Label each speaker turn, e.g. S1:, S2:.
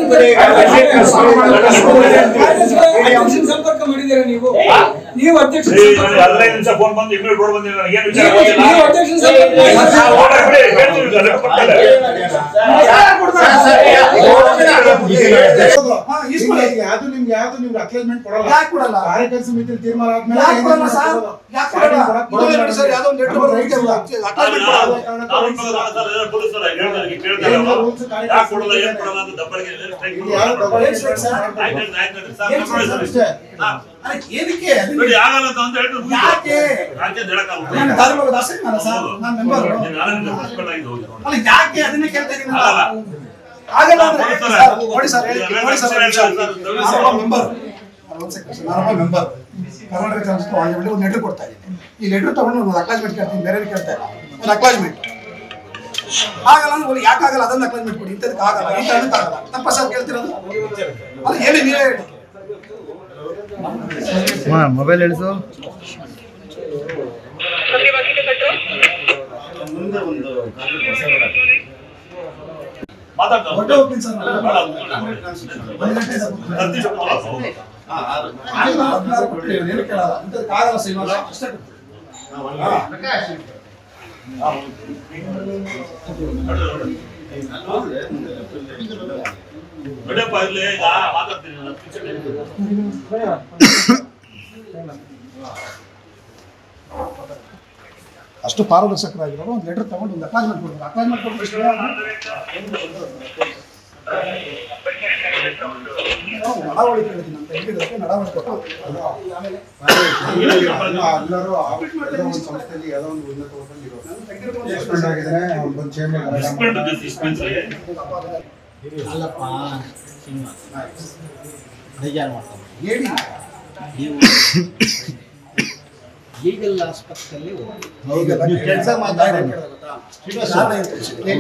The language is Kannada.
S1: ಅಧ್ಯಕ್ಷನ ಸಂಪರ್ಕ ಮಾಡಿದ್ದೀರಾ ನೀವು ನೀವು ಅಧ್ಯಕ್ಷ
S2: ಹದಿನೈದು ನಿಮಿಷ ಫೋನ್ ಬಂದು ಇಮೇಲ್ ರೋಡ್ ಬಂದಿಲ್ಲ ನನಗೆ ಏನು ವಿಚಾರ
S1: ನೀವು ನೀವು ಅಧ್ಯಕ್ಷನ ಸಂಪರ್ಕ
S2: ನಾವು order ಬಿಡಿ, ಹೇಳ್ತೀವಿ, ಅದು ಲೆಕ್ಕ ಕೊಡ್ತಾರೆ.
S3: ಹಾ, ಇಸ್ಕೊಳ್ಳಿ. ಯಾವ್ದು ನಿಮ್ಗೆ ಯಾವ್ದು ನಿಮ್ಗೆ ಅಕ್ಲೇಜ್ಮೆಂಟ್ ಕೊಡಲ್ಲ
S4: ಯಾಕ್ ಕೊಡಲ್ಲ?
S3: ಕಾರ್ಯಕರ್ತ ಸಮಿತಿಯಲ್ಲಿ ತೀರ್ಮಾನ ಆದ್ಮೇಲೆ
S4: ಯಾಕ್ ಕೊಡಲ್ಲ
S3: ಏನ್
S4: ಸರ್?
S3: ಮಾಡ್ಬೋದು?
S4: ಯಾಕ್ ಕೊಡಲ್ಲ?
S3: ಕೊಡಲ್ಲ.
S4: ಇದು ನೋಡಿ ಸರ್, ಯಾವ್ದೋ ಒಂದು letter ಬರೋದು ಐತೆ ಅಲ್ಲ. attachment ಕೊಡಲ್ಲ.
S2: ನಾನು ಇವಾಗ ಸರ್, ಏನೋ ಪೊಲೀಸರು ಹೇಳ್ತಾರೆ, ಕೇಳ್ತಾರೆ
S3: ಏನ್
S2: ಅವ್ರು.
S3: rules ಕಾರ್ಯಕರ್ತ
S2: ಯಾಕ್ ಕೊಡಲ್ಲ, ಏನ್ ಕೊಡಲ್ಲ ಅಂತ ದಬ್ಬಾಳಿಕೆ strike
S3: ಇಲ್ಲಿ ಯಾರು
S2: ಮಾಡ್ತಾರೆ.
S3: ದಬ್ಬಾಳಿಕೆ
S4: ಏನ್ strike ಸರ್?
S2: ಆಯ್ತು, ಆಯ್ತು, ಆಯ್ತು, ಆಯ್ತು, ಸರ್,
S4: ಏನ್
S2: ಕಂಟ್ರೋಲ್
S4: ಸರ್
S2: ಸರ್.
S3: ಅಷ್ಟೇ.
S2: ಹಾ.
S4: ಅಲ್ಲ, ಏನಕ್ಕೆ ಅದನ್ನ-
S2: ನೋಡಿ, ಆಗಲ್ಲ ಅಂತ ಅಂತ ಹೇಳ್ತಾರೆ, ಮುಗೀತು.
S4: ಯಾಕೆ?
S2: ಯಾಕೆ ಅಂತ ಹೇಳಕ್ಕಾಗಲ್ಲ.
S4: ನಾನು ಧಾರವಾಡ ದಾಸರಿ ನಾನು ಸರ್ ನಾನು ಮೆಂಬರ್
S2: ನೀನು ಆನಂದ suspend ಆಗಿದೆ ಹೋಗಿ ನೋಡಿ.
S4: ಅಲ್ಲ ಯಾಕೆ ಅದನ್ನೇ ಕೇಳ್ತಾ ಇದ್ದೀನಿ ನಾನು.
S2: ಆಗಲ್ಲ.
S4: ಆಗಲ್ಲ ಅಂದ್ರೆ
S2: ನೋಡಿ ಸರ್,
S4: ಸರ್, ನೋಡಿ ಸರ್ ಹೇಳಿ ನೋಡಿ ಸರ್ ಒಂದು ನಿಮಿಷ.
S2: ನೋಡಿ ಸರ್.
S4: ನಾನೊಬ್ಬ ಮೆಂಬರ್ ಒಂದು ಸೆಕೆಂಡ್ ಸರ್, ನಾನೊಬ್ಬ ಮೆಂಬರ್ ಕರ್ನಾಟಕ ಚಲನಚಿತ್ರ ವಾಣಿಜ್ಯ ಒಂದು ಲೆಟರ್ ಕೊಡ್ತಾ ಇದ್ದೀನಿ ಈ ಲೆಟರ್ ತಗೊಂಡು ಒಂದು ಅಕ್ಲಾಜ್ಮೆಂಟ್ ಕೇಳ್ತೀನಿ ಬೇರೆ ಕೇಳ್ತಾ ಇಲ್ಲ ಒಂದು ಅಕ್ಲಾಜ್ಮೆಂಟ್ ಆಗಲ್ಲ ಅಂದ್ರೆ ಒಂದು ಯಾಕೆ ಆಗಲ್ಲ ಅದನ್ನ ಅಕ್ಲಾಜ್ಮೆಂಟ್ ಕೊಡಿ ಇಂಥದಕ್ಕೆ ಆಗಲ್ಲ ಈ ಕಾರಣಕ್ಕೆ ಆಗಲ್ಲ ತಪ್ಪ ಸರ್ ಕೇಳ್ತಿರೋದು ಅಲ್ಲ ಹೇಳಿ ನೀವೇ ಹೇಳಿ
S5: ಮೊಬೈಲ್ ಇಳಿಸು
S2: ಮಾತಾಡ್ತಾರೆ.
S4: ಹೊರಟು ಹೋಗ್ತೀನಿ ಸರ್ ನಾನು.
S2: ಬೇಡ.
S4: ಒಂದು ಗಂಟೆ ಸರ್ ಕೂತ್ಕೊಳ್ಳಿ.
S2: ಹತ್ತು ನಿಮಿಷ ಕೂತ್ಕೊಳ್ಳಿ, ಹೌದು.
S4: ಆಗಲ್ಲ, ಹದಿನಾರು ಕೊಡ್ತೀವಿ, ಏನು ಕೇಳಲ್ಲ ಇಂಥದಕ್ಕೆ ಆಗಲ್ಲ ಶ್ರೀನಿವಾಸ ಅಷ್ಟೇ ಕೊಡ್ತೀವಿ.
S2: ಬಿಡಪ್ಪ ಇರ್ಲಿ ಈಗ ಮಾತಾಡ್ತೀನಿ ನಾನು ಹತ್ತು ನಿಮಿಷ ಟೈಮ್ ಇದೆ.
S4: ಅಷ್ಟು ಪಾರದರ್ಶಕರಾಗಿರೋರು ಒಂದು ಲೆಟರ್ ತಗೊಂಡು ಒಂದು ಅಕ್ಲಾಜ್ಮೆಂಟ್ ಕೊಡ್ತಾರೆ ಅಕ್ಲಾಜ್ಮೆಂಟ್ ಕೊಟ್ಟು ನಡವಳಿಕೆ ಹೇಳ್ತೀನಿ ಅಂತ ಹೇಳಿದ್ರೆ ನಡವಳಿಕೆ ಕೊಟ್ಟು
S3: ಎಲ್ಲರೂ ಆ- ಯಾವುದೋ ಒಂದು ಸಂಸ್ಥೆಯಲ್ಲಿ ಯಾವುದೋ ಒಂದು ಉನ್ನತ ಹೋಟೆಲ್ ಇರೋರು. Suspend ಆಗಿದ್ದಾರೆ, ಅವ್ರು ಬಂದು chairman ಗಲಾಟೆ
S2: Suspend
S3: ಮಾಡ್ತಾರೆ.
S2: ಇದೆ, suspense ಇದೆ.
S6: ಅಲ್ಲಪ್ಪ ಬೇಜಾರು ಮಾಡ್ತಾರೆ
S4: ಹೇಳಿ
S6: ನೀವು ಈಗಲ್ಲ ಆಸ್ಪತ್ರೆಯಲ್ಲಿ ಹೋಗಿ
S4: ಕೆಲಸ ಮಾತಾಡಿ